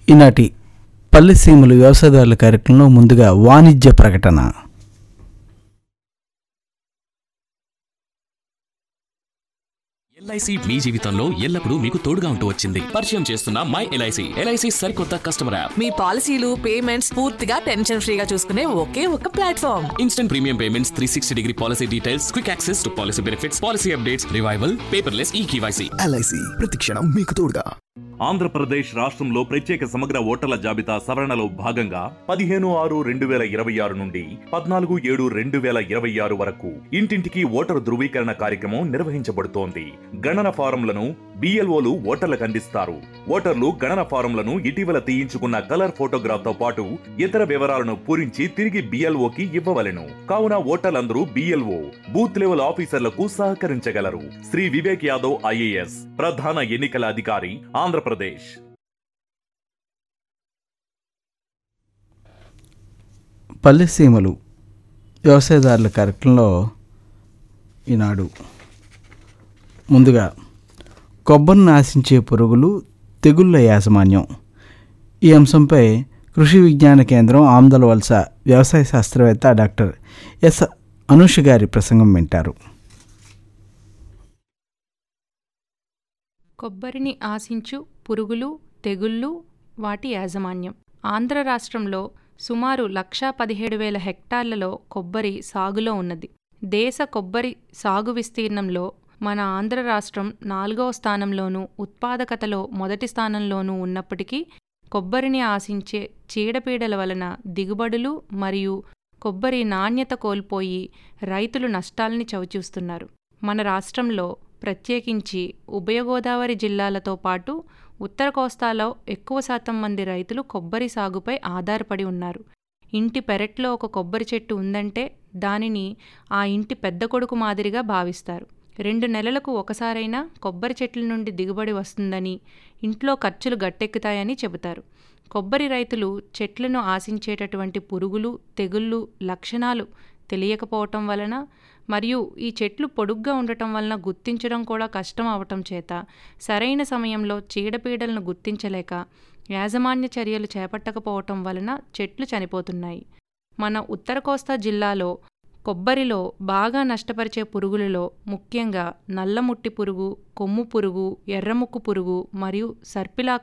ఈనాటి పల్లెసీమలు వ్యవసాయదారుల కార్యక్రమంలో ముందుగా వాణిజ్య ప్రకటన ఎల్ఐసి మీ జీవితంలో ఎల్లప్పుడూ మీకు తోడుగా ఉంటూ వచ్చింది పరిచయం చేస్తున్న మై ఎల్ఐసి ఎల్ఐసి సరికొత్త కస్టమర్ యాప్ మీ పాలసీలు పేమెంట్స్ పూర్తిగా టెన్షన్ ఫ్రీగా చూసుకునే ఒకే ఒక platform instant premium payments three sixty degree policy details quick access to policy benefits policy updates revival paperless e KYC LIC ప్రతిక్షణం మీకు తోడుగా ఆంధ్రప్రదేశ్ రాష్ట్రంలో ప్రత్యేక సమగ్ర ఓటర్ల జాబితా సవరణలో భాగంగా పదిహేను ఆరు రెండు వేల ఇరవై ఆరు నుండి పద్నాలుగు ఏడు రెండు వేల ఇరవై ఆరు వరకు ఇంటింటికి ఓటరు ధృవీకరణ కార్యక్రమం నిర్వహించబడుతోంది గణన ఫారంలను బిఎల్ఓలు ఓటర్లకు అందిస్తారు ఓటర్లు గణన ఫారంలను ఇటీవల తీయించుకున్న కలర్ ఫోటోగ్రాఫ్ తో పాటు ఇతర వివరాలను పూరించి తిరిగి బిఎల్ఓకి ఇవ్వవలెను కావున ఓటర్లందరూ బిఎల్ఓ బూత్ లెవెల్ ఆఫీసర్లకు సహకరించగలరు శ్రీ వివేక్ యాదవ్ ఐఏఎస్ ప్రధాన ఎన్నికల అధికారి ఆంధ్రప్రదేశ్ పల్లెసీమలు వ్యవసాయదారుల కార్యక్రమంలో ఈనాడు ముందుగా కొబ్బరిని ఆశించే పురుగులు తెగుళ్ళ యాజమాన్యం ఈ అంశంపై కృషి విజ్ఞాన కేంద్రం ఆమ్దల వలస వ్యవసాయ శాస్త్రవేత్త డాక్టర్ ఎస్ అనుష గారి ప్రసంగం వింటారు కొబ్బరిని ఆశించు పురుగులు తెగుళ్ళు వాటి యాజమాన్యం ఆంధ్ర రాష్ట్రంలో సుమారు లక్షా పదిహేడు వేల హెక్టార్లలో కొబ్బరి సాగులో ఉన్నది దేశ కొబ్బరి సాగు విస్తీర్ణంలో మన ఆంధ్ర రాష్ట్రం నాలుగవ స్థానంలోనూ ఉత్పాదకతలో మొదటి స్థానంలోనూ ఉన్నప్పటికీ కొబ్బరిని ఆశించే చీడపీడల వలన దిగుబడులు మరియు కొబ్బరి నాణ్యత కోల్పోయి రైతులు నష్టాల్ని చవిచూస్తున్నారు మన రాష్ట్రంలో ప్రత్యేకించి ఉభయ గోదావరి జిల్లాలతో పాటు ఉత్తర కోస్తాలో ఎక్కువ శాతం మంది రైతులు కొబ్బరి సాగుపై ఆధారపడి ఉన్నారు ఇంటి పెరట్లో ఒక కొబ్బరి చెట్టు ఉందంటే దానిని ఆ ఇంటి పెద్ద కొడుకు మాదిరిగా భావిస్తారు రెండు నెలలకు ఒకసారైనా కొబ్బరి చెట్ల నుండి దిగుబడి వస్తుందని ఇంట్లో ఖర్చులు గట్టెక్కుతాయని చెబుతారు కొబ్బరి రైతులు చెట్లను ఆశించేటటువంటి పురుగులు తెగుళ్ళు లక్షణాలు తెలియకపోవటం వలన మరియు ఈ చెట్లు పొడుగ్గా ఉండటం వలన గుర్తించడం కూడా కష్టం అవటం చేత సరైన సమయంలో చీడపీడలను గుర్తించలేక యాజమాన్య చర్యలు చేపట్టకపోవటం వలన చెట్లు చనిపోతున్నాయి మన ఉత్తర కోస్తా జిల్లాలో కొబ్బరిలో బాగా నష్టపరిచే పురుగులలో ముఖ్యంగా నల్లముట్టి పురుగు కొమ్ము పురుగు ఎర్రముక్కు పురుగు మరియు సర్పిలాక్